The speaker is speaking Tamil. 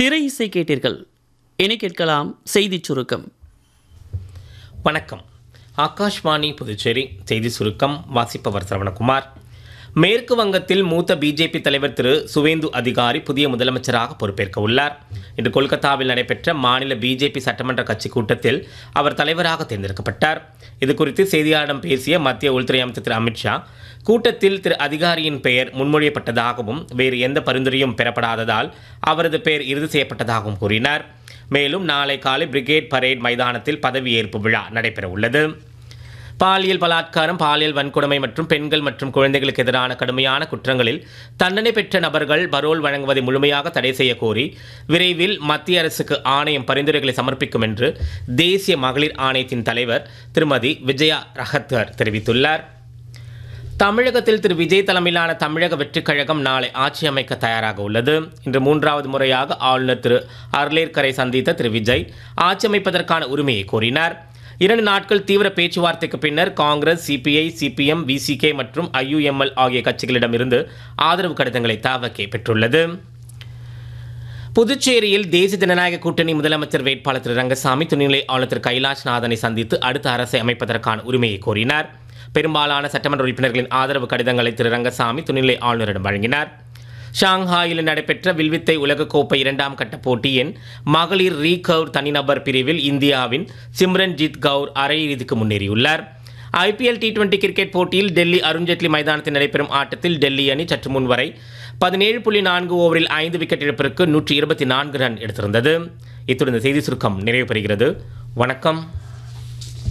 திரை இசை கேட்டீர்கள் இனி கேட்கலாம் செய்திச் சுருக்கம் வணக்கம் ஆகாஷ்வாணி புதுச்சேரி செய்தி சுருக்கம் வாசிப்பவர் சரவணகுமார் மேற்கு வங்கத்தில் மூத்த பிஜேபி தலைவர் திரு சுவேந்து அதிகாரி புதிய முதலமைச்சராக பொறுப்பேற்க உள்ளார் இன்று கொல்கத்தாவில் நடைபெற்ற மாநில பிஜேபி சட்டமன்ற கட்சி கூட்டத்தில் அவர் தலைவராக தேர்ந்தெடுக்கப்பட்டார் இது குறித்து செய்தியாளரிடம் பேசிய மத்திய உள்துறை அமைச்சர் திரு அமித்ஷா கூட்டத்தில் திரு அதிகாரியின் பெயர் முன்மொழியப்பட்டதாகவும் வேறு எந்த பரிந்துரையும் பெறப்படாததால் அவரது பெயர் இறுதி செய்யப்பட்டதாகவும் கூறினார் மேலும் நாளை காலை பிரிகேட் பரேட் மைதானத்தில் பதவியேற்பு விழா நடைபெற உள்ளது பாலியல் பலாத்காரம் பாலியல் வன்கொடுமை மற்றும் பெண்கள் மற்றும் குழந்தைகளுக்கு எதிரான கடுமையான குற்றங்களில் தண்டனை பெற்ற நபர்கள் பரோல் வழங்குவதை முழுமையாக தடை செய்ய கோரி விரைவில் மத்திய அரசுக்கு ஆணையம் பரிந்துரைகளை சமர்ப்பிக்கும் என்று தேசிய மகளிர் ஆணையத்தின் தலைவர் திருமதி விஜயா ரஹத்கர் தெரிவித்துள்ளார் தமிழகத்தில் திரு விஜய் தலைமையிலான தமிழக வெற்றிக் கழகம் நாளை ஆட்சி அமைக்க தயாராக உள்ளது இன்று மூன்றாவது முறையாக ஆளுநர் திரு அர்லேர்கரை சந்தித்த திரு விஜய் ஆட்சி அமைப்பதற்கான உரிமையை கோரினார் இரண்டு நாட்கள் தீவிர பேச்சுவார்த்தைக்கு பின்னர் காங்கிரஸ் சிபிஐ சிபிஎம் விசிகே மற்றும் ஐயுஎம்எல் ஆகிய கட்சிகளிடமிருந்து ஆதரவு கடிதங்களை தாவகே பெற்றுள்ளது புதுச்சேரியில் தேசிய ஜனநாயக கூட்டணி முதலமைச்சர் வேட்பாளர் திரு ரங்கசாமி துணைநிலை ஆளுநர் திரு கைலாஷ்நாதனை சந்தித்து அடுத்த அரசை அமைப்பதற்கான உரிமையை கோரினார் பெரும்பாலான சட்டமன்ற உறுப்பினர்களின் ஆதரவு கடிதங்களை திரு ரங்கசாமி துணைநிலை ஆளுநரிடம் வழங்கினார் ஷாங்காயில் நடைபெற்ற வில்வித்தை உலகக்கோப்பை இரண்டாம் கட்ட போட்டியின் மகளிர் ரீகர்வ் தனிநபர் பிரிவில் இந்தியாவின் சிம்ரன்ஜித் கவுர் அரையிறுதிக்கு முன்னேறியுள்ளார் ஐபிஎல் டி டுவெண்டி கிரிக்கெட் போட்டியில் டெல்லி அருண்ஜேட்லி மைதானத்தில் நடைபெறும் ஆட்டத்தில் டெல்லி அணி சற்று முன் வரை பதினேழு புள்ளி நான்கு ஓவரில் ஐந்து விக்கெட் இழப்பிற்கு நூற்றி இருபத்தி நான்கு ரன் எடுத்திருந்தது இத்துடன் இந்த செய்தி சுருக்கம் நிறைவு பெறுகிறது வணக்கம்